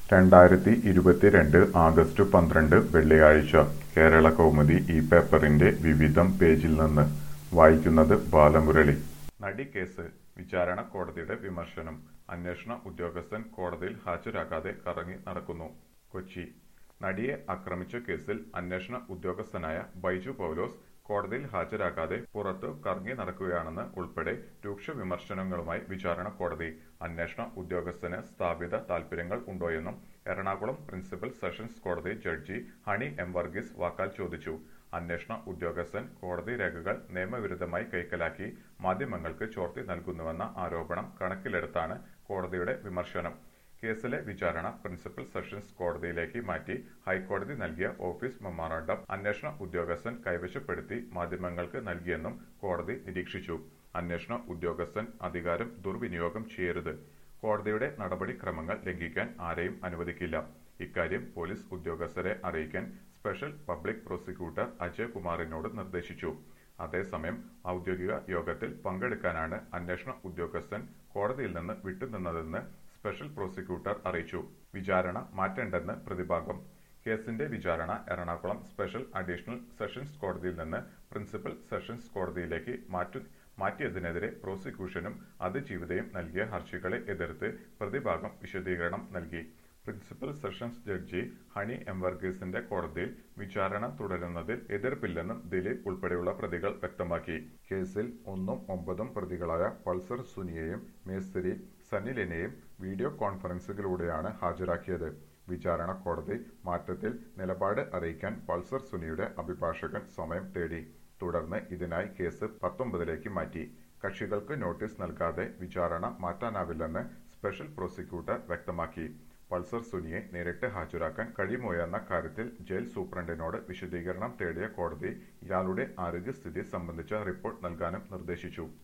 രണ്ടായിരത്തി ഇരുപത്തിരണ്ട് ആഗസ്റ്റ് പന്ത്രണ്ട് വെള്ളിയാഴ്ച കേരള കൗമുദി ഈ പേപ്പറിന്റെ വിവിധം പേജിൽ നിന്ന് വായിക്കുന്നത് ബാലമുരളി നടി കേസ് വിചാരണ കോടതിയുടെ വിമർശനം അന്വേഷണ ഉദ്യോഗസ്ഥൻ കോടതിയിൽ ഹാജരാകാതെ കറങ്ങി നടക്കുന്നു കൊച്ചി നടിയെ ആക്രമിച്ച കേസിൽ അന്വേഷണ ഉദ്യോഗസ്ഥനായ ബൈജു പൗലോസ് കോടതിയിൽ ഹാജരാകാതെ പുറത്തു കറങ്ങി നടക്കുകയാണെന്ന് ഉൾപ്പെടെ രൂക്ഷ വിമർശനങ്ങളുമായി വിചാരണ കോടതി അന്വേഷണ ഉദ്യോഗസ്ഥന് സ്ഥാപിത താൽപര്യങ്ങൾ ഉണ്ടോയെന്നും എറണാകുളം പ്രിൻസിപ്പൽ സെഷൻസ് കോടതി ജഡ്ജി ഹണി എം വർഗീസ് വാക്കാൽ ചോദിച്ചു അന്വേഷണ ഉദ്യോഗസ്ഥൻ കോടതി രേഖകൾ നിയമവിരുദ്ധമായി കൈക്കലാക്കി മാധ്യമങ്ങൾക്ക് ചോർത്തി നൽകുന്നുവെന്ന ആരോപണം കണക്കിലെടുത്താണ് കോടതിയുടെ വിമർശനം കേസിലെ വിചാരണ പ്രിൻസിപ്പൽ സെഷൻസ് കോടതിയിലേക്ക് മാറ്റി ഹൈക്കോടതി നൽകിയ ഓഫീസ് മെമ്മോറാണ്ടം അന്വേഷണ ഉദ്യോഗസ്ഥൻ കൈവശപ്പെടുത്തി മാധ്യമങ്ങൾക്ക് നൽകിയെന്നും കോടതി നിരീക്ഷിച്ചു അന്വേഷണ ഉദ്യോഗസ്ഥൻ അധികാരം ദുർവിനിയോഗം ചെയ്യരുത് കോടതിയുടെ നടപടിക്രമങ്ങൾ ലംഘിക്കാൻ ആരെയും അനുവദിക്കില്ല ഇക്കാര്യം പോലീസ് ഉദ്യോഗസ്ഥരെ അറിയിക്കാൻ സ്പെഷ്യൽ പബ്ലിക് പ്രോസിക്യൂട്ടർ അജയ് കുമാറിനോട് നിർദ്ദേശിച്ചു അതേസമയം ഔദ്യോഗിക യോഗത്തിൽ പങ്കെടുക്കാനാണ് അന്വേഷണ ഉദ്യോഗസ്ഥൻ കോടതിയിൽ നിന്ന് വിട്ടുനിന്നതെന്ന് സ്പെഷ്യൽ പ്രോസിക്യൂട്ടർ അറിയിച്ചു വിചാരണ മാറ്റേണ്ടെന്ന് പ്രതിഭാഗം കേസിന്റെ വിചാരണ എറണാകുളം സ്പെഷ്യൽ അഡീഷണൽ സെഷൻസ് കോടതിയിൽ നിന്ന് പ്രിൻസിപ്പൽ സെഷൻസ് കോടതിയിലേക്ക് മാറ്റു മാറ്റിയതിനെതിരെ പ്രോസിക്യൂഷനും അതിജീവിതയും നൽകിയ ഹർജികളെ എതിർത്ത് പ്രതിഭാഗം വിശദീകരണം നൽകി principal sessions judge Honey M വർഗീസിന്റെ കോടതിയിൽ വിചാരണ തുടരുന്നതിൽ എതിർപ്പില്ലെന്നും ദിലീപ് ഉൾപ്പെടെയുള്ള പ്രതികൾ വ്യക്തമാക്കി കേസിൽ ഒന്നും ഒമ്പതും പ്രതികളായ പൾസർ സുനിയെയും മേസ്തിരി സനിലിനെയും വീഡിയോ കോൺഫറൻസുകളിലൂടെയാണ് ഹാജരാക്കിയത് വിചാരണ കോടതി മാറ്റത്തിൽ നിലപാട് അറിയിക്കാൻ പൾസർ സുനിയുടെ അഭിഭാഷകൻ സമയം തേടി തുടർന്ന് ഇതിനായി കേസ് പത്തൊമ്പതിലേക്ക് മാറ്റി കക്ഷികൾക്ക് നോട്ടീസ് നൽകാതെ വിചാരണ മാറ്റാനാവില്ലെന്ന് സ്പെഷ്യൽ പ്രോസിക്യൂട്ടർ വ്യക്തമാക്കി പൾസർ സുനിയെ നേരിട്ട് ഹാജരാക്കാൻ കഴിയുമോയെന്ന കാര്യത്തിൽ ജയിൽ സൂപ്രണ്ടിനോട് വിശദീകരണം തേടിയ കോടതി ഇയാളുടെ ആരോഗ്യസ്ഥിതി സംബന്ധിച്ച റിപ്പോർട്ട് നൽകാനും നിർദ്ദേശിച്ചു